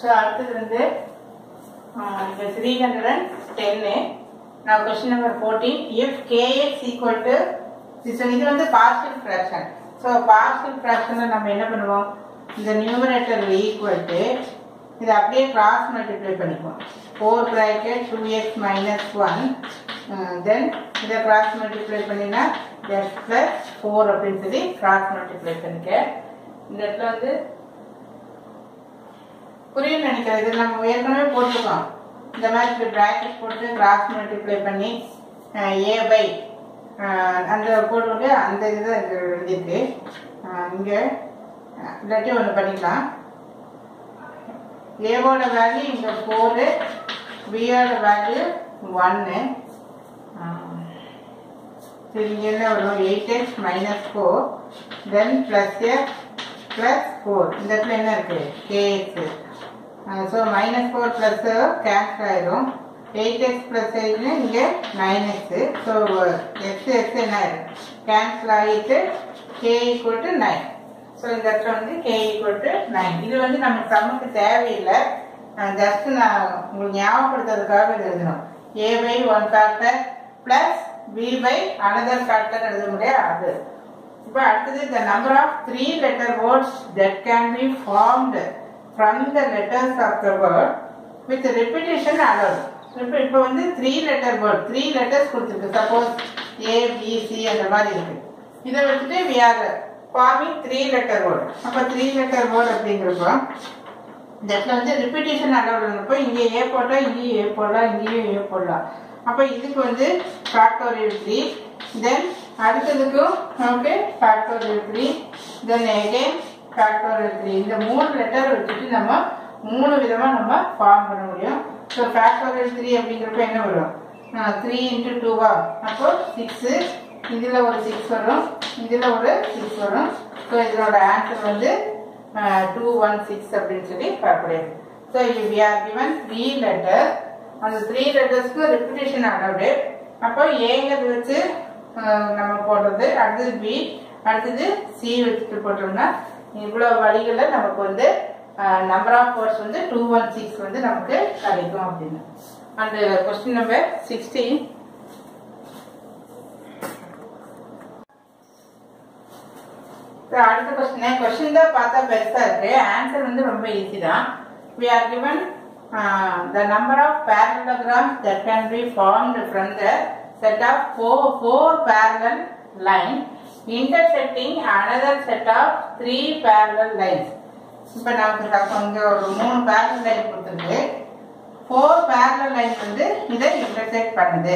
So அடுத்தது வந்து இப்போ த்ரீ ஹண்ட்ரட் அண்ட் டென்னு நான் question number fourteen if K X equal to இது வந்து பார்ஷியல் ஃப்ராக்ஷன் ஸோ பார்ஷியல் ஃப்ராக்ஷனில் நம்ம என்ன பண்ணுவோம் இந்த நியூமரேட்டர் ஈக்குவல் டு இதை அப்படியே கிராஸ் மல்டிப்ளை பண்ணிக்குவோம் four bracket two X minus one then இதை கிராஸ் மல்டிப்ளை பண்ணினா எக்ஸ் ப்ளஸ் ஃபோர் அப்படின்னு சொல்லி கிராஸ் மல்டிப்ளை பண்ணிக்க இந்த இடத்துல வந்து புரியும் நினைக்கிறேன் இது நம்ம ஏற்கனவே போட்டிருக்கோம் இந்த மாதிரி இப்படி ப்ராக்கெட் போட்டு கிராஸ் மல்டிப்ளை பண்ணி ஏ பை அந்த போட்டு அந்த இதுதான் இது எழுதியிருக்கு இங்கே இல்லாட்டி ஒன்று பண்ணிக்கலாம் ஏவோட வேல்யூ இங்கே ஃபோரு பியோட வேல்யூ ஒன்று சரி இங்கே என்ன வரும் eight X minus four then plus X plus four இந்த இடத்துல என்ன இருக்குது K X so minus four plus cancel ஆயிரும் எயிட் எக்ஸ் ப்ளஸ் எயிட்னு இங்கே nine X so X X என்ன ஆயிரும் கேன்சல் ஆகிட்டு K equal to nine so இந்த இடத்துல வந்து கே ஈக்குவல் டு நைன் இது வந்து நமக்கு சமக்கு தேவையில்லை ஜஸ்ட் நான் உங்களுக்கு ஞாபகப்படுத்துறதுக்காக இது எழுதணும் A by one factor plus B by another factor எழுத முடியாது இப்போ அடுத்தது the number of three letter words that can be formed from the letters of the word with repetition allowed இப்போ இப்போ வந்து three letter word three letters கொடுத்துருக்கு suppose A B C அந்த மாதிரி இருக்கு இதை வச்சுட்டு we are forming three letter word அப்போ த்ரீ லெட்டர் வேர்ட் அப்படிங்கிறப்போ இந்த இடத்துல வந்து ரிப்பீட்டேஷன் அலோட் இருந்தப்போ இங்கே ஏ போட்டால் இங்கேயும் ஏ போடலாம் இங்கேயும் ஏ போடலாம் அப்போ இதுக்கு வந்து ஃபேக்டோரியல் த்ரீ தென் அடுத்ததுக்கும் okay factorial three then again factorial three இந்த மூணு லெட்டர் வச்சுட்டு நம்ம மூணு விதமாக நம்ம ஃபார்ம் பண்ண முடியும் ஸோ ஃபேக்டோரியல் த்ரீ அப்படிங்கிறப்ப என்ன வரும் த்ரீ இன்ட்டு டூவா அப்போ சிக்ஸு இதில் ஒரு சிக்ஸ் வரும் இதில் ஒரு சிக்ஸ் வரும் ஸோ இதனோட ஆன்சர் வந்து டூ ஒன் சிக்ஸ் அப்படின்னு சொல்லி பார்க்கப்படுது ஸோ இது we are given three letter அந்த த்ரீ லெட்டர்ஸ்க்கு ரிப்பிட்டேஷன் அலவுடு அப்போ ஏங்கிறது வச்சு நம்ம போடுறது அடுத்தது பி அடுத்தது சி வச்சுட்டு போட்டோம்னா இவ்வளோ வழிகளில் நமக்கு வந்து நம்பர் ஆஃப் வேர்ட்ஸ் வந்து டூ ஒன் சிக்ஸ் வந்து நமக்கு கிடைக்கும் அப்படின்னு அந்த கொஸ்டின் நம்பர் சிக்ஸ்டீன் அடுத்த கொஸ்டின் கொஸ்டின் தான் பார்த்தா பெருசா இருக்கு ஆன்சர் வந்து ரொம்ப ஈஸி தான் we are given the number of parallelograms that can be formed from the set of four four parallel line intersecting another set of three parallel lines இப்போ நமக்கு இங்கே ஒரு மூணு parallel லைன் கொடுத்துருக்கு ஃபோர் parallel லைன்ஸ் வந்து இதை intersect பண்ணுது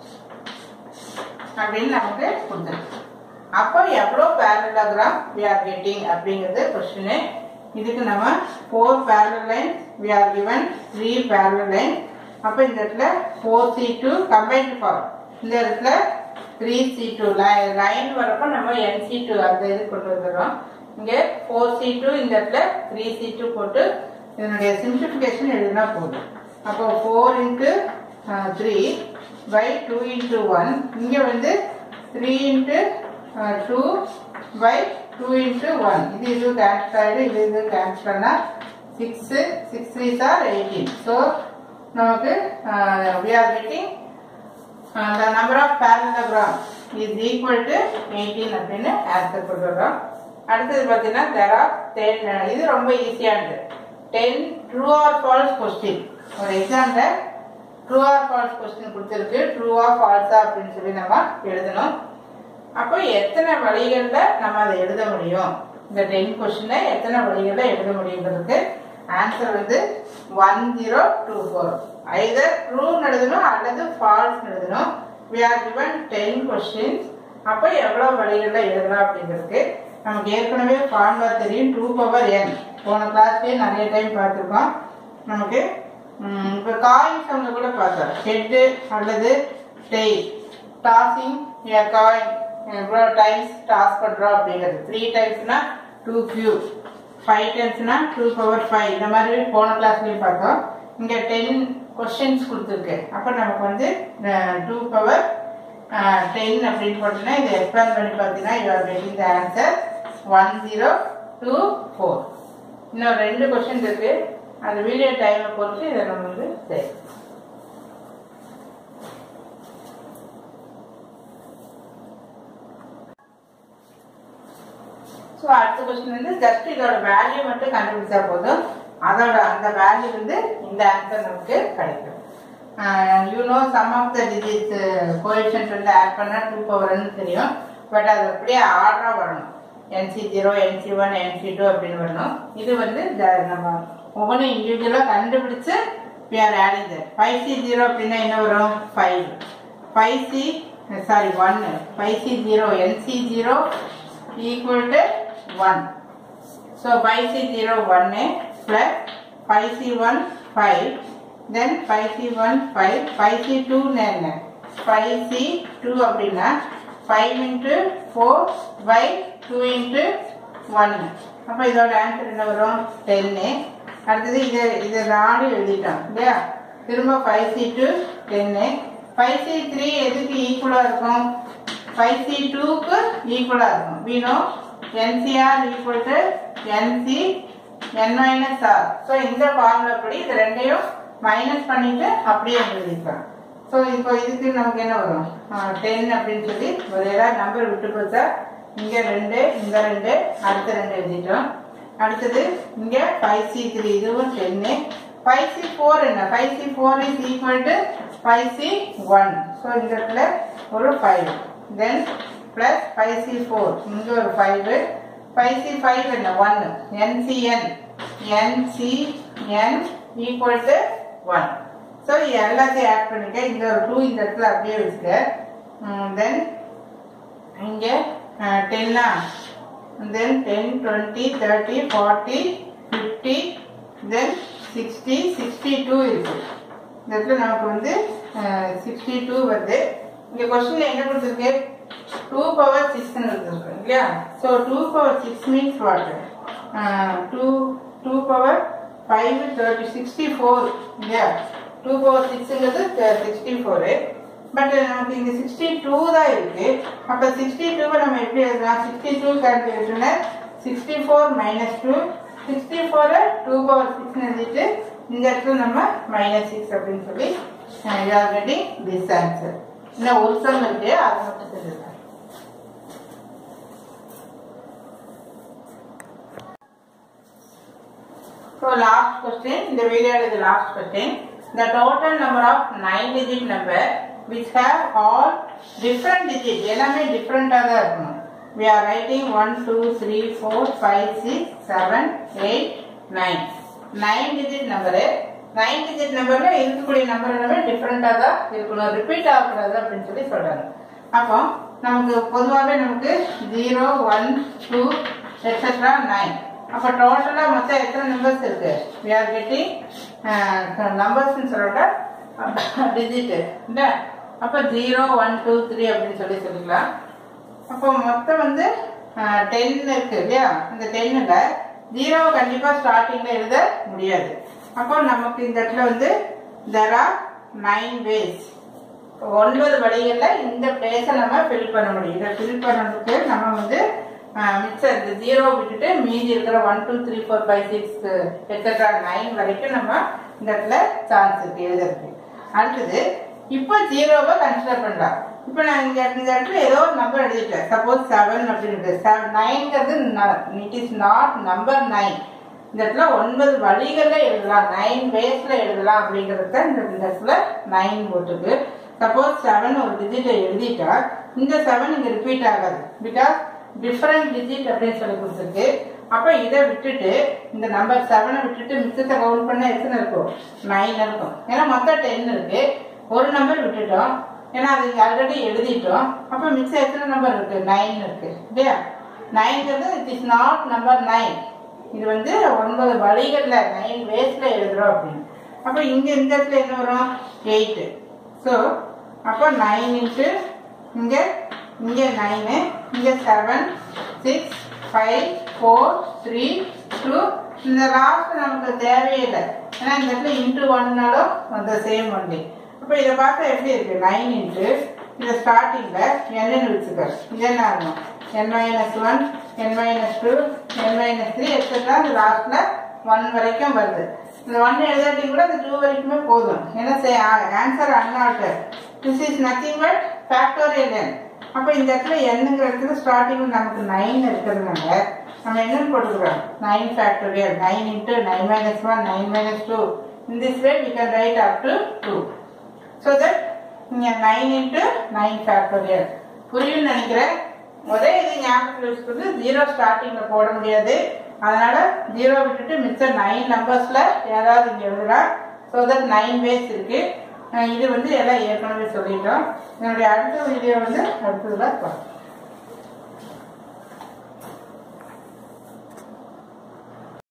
அப்படின்னு நமக்கு கொடுத்துருக்கு அப்போ எவ்வளோ பேரலோகிராம் வி ஆர் கெட்டிங் அப்படிங்கிறது கொஸ்டின் இதுக்கு நம்ம four parallel line we are given three parallel line அப்போ இந்த இடத்துல four C two combined form இந்த இடத்துல த்ரீ சி டூ லைன் வரப்போ நம்ம என் சி டூ அந்த இது கொண்டு வந்துடுறோம் இங்கே ஃபோர் சி டூ இந்த இடத்துல த்ரீ சி டூ போட்டு இதனுடைய சிம்பிளிஃபிகேஷன் எழுதினா போதும் அப்போ four into three by two into one இங்கே வந்து three into two by two into one இது இது கேன்சல் ஆகிடும் இது இது கேன்சல் பண்ணால் சிக்ஸு சிக்ஸ் த்ரீ சார் எயிட்டீன் ஸோ நமக்கு we are getting the number of parallelogram is equal to eighteen அப்படின்னு ஆன்சர் கொடுத்துறோம் அடுத்தது பார்த்தீங்கன்னா தெர் ஆர் டென் இது ரொம்ப ஈஸியானது ten true or false question ஒரு example true or false question கொடுத்துருக்கு ட்ரூவா ஃபால்ஸா அப்படின்னு சொல்லி நம்ம எழுதணும் அப்போ எத்தனை வழிகளில் நம்ம அதை எழுத முடியும் இந்த டென் கொஸ்டினை எத்தனை வழிகளில் எழுத முடியுங்கிறதுக்கு ஆன்சர் வந்து one zero two four either ட்ரூன்னு எழுதணும் அல்லது ஃபால்ஸ் எழுதணும் we are given ten questions அப்போ எவ்வளோ வழிகளில் எழுதலாம் அப்படிங்கிறதுக்கு நமக்கு ஏற்கனவே ஃபார்முலா தெரியும் டூ பவர் என் போன கிளாஸ்லேயே நிறைய டைம் பார்த்துருக்கோம் நமக்கு இப்போ காயின் சவுண்ட் கூட பார்த்தோம் ஹெட்டு அல்லது டெய் டாஸிங் ஏ காயின் எவ்வளோ டைம்ஸ் டாஸ் பண்ணுறோம் அப்படிங்கிறது த்ரீ டைம்ஸ்னா டூ கியூ ஃபைவ் டைம்ஸ்னா டூ பவர் ஃபைவ் இந்த மாதிரி போன கிளாஸ்லேயும் பார்த்தோம் இங்கே டென் கொஸ்டின்ஸ் கொடுத்துருக்கு அப்போ நமக்கு வந்து டூ பவர் டென் அப்படின்னு போட்டோம்னா இதை எக்ஸ்பேண்ட் பண்ணி பார்த்தீங்கன்னா you are getting the answer one zero two four இன்னும் ரெண்டு கொஸ்டின் இருக்கு அந்த வீடியோ டைமை பொறுத்து இதை நம்ம வந்து செய்யணும் ஸோ அடுத்த கொஸ்டின் வந்து ஜஸ்ட் இதோட வேல்யூ மட்டும் கண்டுபிடிச்சா போதும் அதோட அந்த வேல்யூ வந்து இந்த ஆன்சர் நமக்கு கிடைக்கும் you know sum of the digits coefficient வந்து ஆட் பண்ணா டூ பவர்னு தெரியும் பட் அது அப்படியே ஆர்டரா வரணும் N C zero N C one N C two அப்படின்னு வரணும் இது வந்து ஜ- நம்ம ஒவ்வொன்றும் இண்டிவிஜுவலாக கண்டுபிடிச்சு we are adding that five C zero அப்படின்னா என்ன வரும் ஃபைவ் ஃபைவ் சி சாரி ஒன்னு five C zero N C zero equal to 1. So 5C0 1A plus 5C1 5 then 5C1 5 5C2 என்ன 5C2 அப்படின்னா 5 into 4 by 2 into 1 அப்ப இதோட ஆன்சர் என்ன வரும் 10 அடுத்தது இதை இதை நாடு எழுதிட்டோம் இல்லையா திரும்ப 5C2 10 5C3 எதுக்கு ஈக்குவலா இருக்கும் 5C2க்கு ஈக்குவலா இருக்கும் we know NCR equal to NC n minus R so இந்த ஃபார்முலா படி இது ரெண்டையும் மைனஸ் பண்ணிட்டு அப்படியே எழுதிக்கலாம் ஸோ இப்போ இதுக்கு நமக்கு என்ன வரும் டென் அப்படின்னு சொல்லி ஒரு ஏதாவது நம்பர் விட்டு போச்சா இங்க ரெண்டு இந்த ரெண்டு அடுத்த ரெண்டு எழுதிட்டோம் அடுத்தது இங்க ஃபைவ் சி த்ரீ இதுவும் டென்னு ஃபைவ் சி ஃபோர் என்ன five C four is equal to five C one so இந்த இடத்துல ஒரு five then plus five C four இங்கே ஒரு ஃபைவ் ஃபைவ் சி ஃபைவ் என்ன one N C N N C N equal to one so எல்லாத்தையும் ஆட் பண்ணிக்க இந்த ஒரு டூ இந்த இடத்துல அப்படியே வச்சுக்க தென் இங்கே டென்னா then ten twenty thirty forty fifty then sixty sixty two இருக்கு இந்த இடத்துல நமக்கு வந்து சிக்ஸ்டி டூ வருது இங்கே கொஸ்டின் என்ன கொடுத்துருக்கு டூ பவர் சிக்ஸ்னு கொடுத்துருக்கு இல்லையா so two power six means what two two power five thirty sixty four இல்லையா டூ பவர் சிக்ஸுங்கிறது சிக்ஸ்டி ஃபோரு பட் நமக்கு இங்க சிக்ஸ்டி டூ தான் இருக்கு அப்ப சிக்ஸ்டி டூவை நம்ம எப்படி எழுதலாம் சிக்ஸ்டி டூ கால்குலேட்டர்ல sixty four minus two sixty ஃபோரை டூ பவர் சிக்ஸ் எழுதிட்டு இந்த இடத்துல நம்ம மைனஸ் சிக்ஸ் அப்படின்னு சொல்லி ஆல்ரெடி திஸ் ஆன்சர் இன்னும் ஒரு சம் இருக்கு அதை மட்டும் தெரிஞ்சுக்கலாம் So last question, the video is the last question. The total number of nine digit number which have all different digit, எல்லாமே different ஆ தான் இருக்கணும். We are writing 1, 2, 3, 4, 5, 6, 7, 8, 9. Nine digit number nine digit நம்பர்ல இருக்கக்கூடிய number எல்லாமே டிஃப்ரெண்டா தான் இருக்கணும் repeat ஆகக்கூடாது அப்படின்னு சொல்லி சொல்றாங்க அப்போ நமக்கு பொதுவாகவே நமக்கு zero one two etcetera nine அப்போ டோட்டலாக மொத்தம் எத்தனை நம்பர்ஸ் இருக்கு வி ஆர் கெட்டிங் நம்பர்ஸ்னு சொல்லிட்ட டிஜிட் இல்ல அப்போ ஜீரோ ஒன் டூ த்ரீ அப்படின்னு சொல்லி சொல்லிக்கலாம் அப்போ மொத்தம் வந்து டென் இருக்கு இல்லையா இந்த டென்னில் ஜீரோவை கண்டிப்பாக ஸ்டார்டிங்கில் எழுத முடியாது அப்போ நமக்கு இந்த இடத்துல வந்து தெர் ஆர் நைன் வேஸ் ஒன்பது வழிகளில் இந்த பிளேஸை நம்ம ஃபில் பண்ண முடியும் இதை ஃபில் பண்ணுறதுக்கு நம்ம வந்து ஆஹ், மிச்சம் இந்த ஜீரோ விட்டுட்டு மீதி இருக்கிற one two three four five six etcetera nine வரைக்கும் நம்ம இந்த இடத்துல சான்ஸ் இருக்கு எழுதுறதுக்கு அடுத்தது இப்போ ஜீரோவை கன்சிடர் பண்ணலாம் இப்போ நான் இங்க இந்த இடத்துல ஏதோ ஒரு நம்பர் எழுதிட்டேன் சப்போஸ் செவன் அப்படின்னு செவன் நைன்ங்கிறது it is not number nine இந்த இடத்துல ஒன்பது வழிகள்ல எழுதலாம் நைன் வேஸ்ல எழுதலாம் அப்படிங்கிறது தான் இந்த இந்த இடத்துல நைன் போட்டுருக்கு சப்போஸ் செவன் ஒரு டிஜிட்டை எழுதிட்டா இந்த செவன் இங்க ரிப்பீட் ஆகாது பிகாஸ் டிஃபரெண்ட் டிஜிட் அப்படின்னு சொல்லி கொடுத்துருக்கு அப்ப இதை விட்டுட்டு இந்த நம்பர் செவனை விட்டுட்டு மிச்சத்தை கவுண்ட் பண்ண எத்தனை இருக்கும் நைன் இருக்கும் ஏன்னா மொத்தம் டென் இருக்கு ஒரு நம்பர் விட்டுட்டோம் ஏன்னா அது ஆல்ரெடி எழுதிட்டோம் அப்ப மிச்சம் எத்தனை நம்பர் இருக்கு நைன் இருக்கு இல்லையா நைன்ங்கிறது it is not number nine இது வந்து ஒன்பது வழிகள்ல நைன் வேஸ்ல எழுதுறோம் அப்படின்னு அப்ப இங்க இந்த இடத்துல என்ன வரும் எயிட் ஸோ அப்போ நைன் இன்ட்டு இங்க இங்க நைனு இங்க seven six five four three two இந்த லாஸ்ட் நமக்கு தேவையில்லை ஏன்னா இந்த இடத்துல இன்ட்டு ஒன்னாலும் அந்த சேம் ஒன்லி அப்போ இதை பார்த்தா எப்படி இருக்கு நைன் இன்ட்டு இந்த ஸ்டார்டிங்ல என்னன்னு வச்சுக்க இது என்ன ஆகும் N minus one N minus two N minus three etcetera இந்த லாஸ்ட்ல ஒன் வரைக்கும் வருது இந்த ஒன் எழுதாட்டி கூட இந்த டூ வரைக்குமே போதும் ஏன்னா ஆன்சர் அன்ஆல்டர் this is nothing but factorial N அப்போ இந்த இடத்துல என்னங்கிற இடத்துல ஸ்டார்டிங் நமக்கு நைன் இருக்கிறதுனால நம்ம என்னன்னு போட்டுக்கிறோம் nine factorial nine into nine minus one nine minus two in this way we can write up to two so that இங்கே நைன் இன்ட்டு நைன் ஃபேக்டோரியல் புரியும்னு நினைக்கிறேன் ஒரே இது ஞாபகத்தில் வச்சுக்கிறது ஜீரோ ஸ்டார்டிங்கில் போட முடியாது அதனால ஜீரோ விட்டுட்டு மிச்ச நைன் நம்பர்ஸில் ஏதாவது இங்கே எழுதலாம் ஸோ தட் நைன் வேஸ் இருக்கு அஹ் இது வந்து எல்லாம் ஏற்கனவே சொல்லிட்டோம் என்னுடைய அடுத்த வீடியோ வந்து அடுத்ததில் பார்க்கலாம்